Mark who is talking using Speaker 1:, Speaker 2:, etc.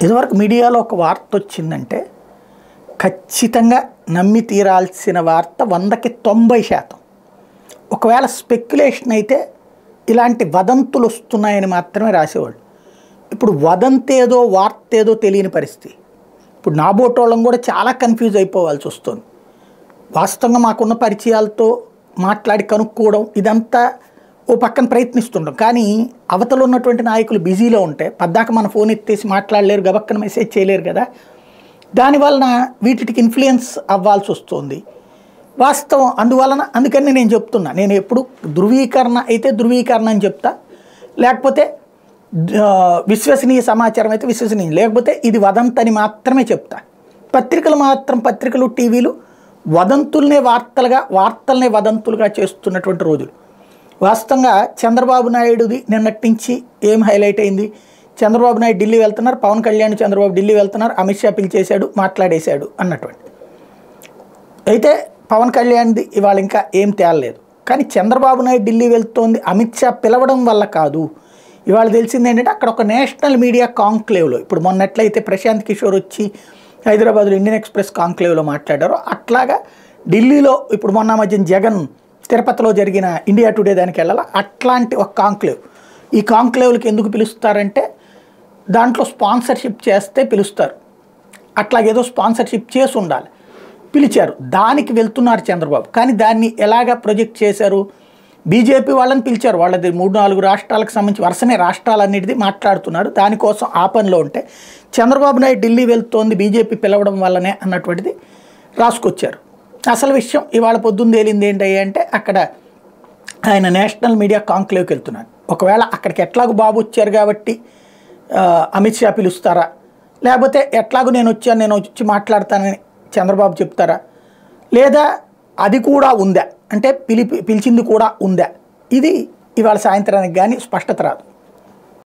Speaker 1: ఇదివరకు మీడియాలో ఒక వార్త వచ్చిందంటే ఖచ్చితంగా నమ్మి తీరాల్సిన వార్త వందకి తొంభై శాతం ఒకవేళ స్పెక్యులేషన్ అయితే ఇలాంటి వదంతులు వస్తున్నాయని మాత్రమే రాసేవాళ్ళు ఇప్పుడు వదంతి ఏదో వార్త ఏదో తెలియని పరిస్థితి ఇప్పుడు నాబోటోళ్ళం కూడా చాలా కన్ఫ్యూజ్ అయిపోవాల్సి వస్తుంది వాస్తవంగా మాకున్న పరిచయాలతో మాట్లాడి కనుక్కోవడం ఇదంతా ఓ పక్కన ప్రయత్నిస్తుంటాం కానీ అవతల ఉన్నటువంటి నాయకులు బిజీలో ఉంటే పద్దాక మన ఫోన్ ఎత్తేసి మాట్లాడలేరు గబక్కన మెసేజ్ చేయలేరు కదా దానివలన వీటికి ఇన్ఫ్లుయెన్స్ అవ్వాల్సి వస్తుంది వాస్తవం అందువలన అందుకని నేను చెప్తున్నా నేను ఎప్పుడు ధృవీకరణ అయితే ధృవీకరణ అని చెప్తా లేకపోతే ఆ, విశ్వసనీయ సమాచారం అయితే విశ్వసనీయం లేకపోతే ఇది వదంతని మాత్రమే చెప్తా పత్రికలు మాత్రం పత్రికలు టీవీలు వదంతుల్నే వార్తలుగా వార్తల్నే వదంతులుగా చేస్తున్నటువంటి రోజులు వాస్తవంగా చంద్రబాబు నాయుడుది నిన్నటి నుంచి ఏం హైలైట్ అయింది చంద్రబాబు నాయుడు ఢిల్లీ వెళ్తున్నారు పవన్ కళ్యాణ్ చంద్రబాబు ఢిల్లీ వెళ్తున్నారు అమిత్ షా పిలిచేశాడు మాట్లాడేశాడు అన్నటువంటి అయితే పవన్ కళ్యాణ్ది ఇవాళ ఇంకా ఏం తేలలేదు కానీ చంద్రబాబు నాయుడు ఢిల్లీ వెళ్తోంది అమిత్ షా పిలవడం వల్ల కాదు ఇవాళ తెలిసింది ఏంటంటే అక్కడ ఒక నేషనల్ మీడియా కాంక్లేవ్లో ఇప్పుడు మొన్నట్లయితే ప్రశాంత్ కిషోర్ వచ్చి హైదరాబాద్లో ఇండియన్ ఎక్స్ప్రెస్ కాంక్లేవ్లో మాట్లాడారో అట్లాగా ఢిల్లీలో ఇప్పుడు మొన్న మధ్య జగన్ తిరుపతిలో జరిగిన ఇండియా టుడే దానికి వెళ్ళాలా అట్లాంటి ఒక కాంక్లేవ్ ఈ కాంక్లేవ్లకి ఎందుకు పిలుస్తారంటే దాంట్లో స్పాన్సర్షిప్ చేస్తే పిలుస్తారు అట్లాగేదో స్పాన్సర్షిప్ చేసి ఉండాలి పిలిచారు దానికి వెళ్తున్నారు చంద్రబాబు కానీ దాన్ని ఎలాగ ప్రొజెక్ట్ చేశారు బీజేపీ వాళ్ళని పిలిచారు వాళ్ళది మూడు నాలుగు రాష్ట్రాలకు సంబంధించి వరుసనే రాష్ట్రాలన్నిటిది మాట్లాడుతున్నారు దానికోసం ఆ పనిలో ఉంటే చంద్రబాబు నాయుడు ఢిల్లీ వెళ్తోంది బీజేపీ పిలవడం వల్లనే అన్నటువంటిది రాసుకొచ్చారు అసలు విషయం ఇవాళ పొద్దున్న తేలింది ఏంటి అంటే అక్కడ ఆయన నేషనల్ మీడియా కాంక్లేవ్కి వెళ్తున్నాడు ఒకవేళ అక్కడికి ఎట్లాగూ బాబు వచ్చారు కాబట్టి ఆ, అమిత్ షా పిలుస్తారా లేకపోతే ఎట్లాగూ నేను వచ్చాను నేను వచ్చి మాట్లాడతానని చంద్రబాబు చెప్తారా లేదా అది కూడా ఉందా అంటే పిలిపి పిలిచింది కూడా ఉందా ఇది ఇవాళ సాయంత్రానికి కానీ స్పష్టత రాదు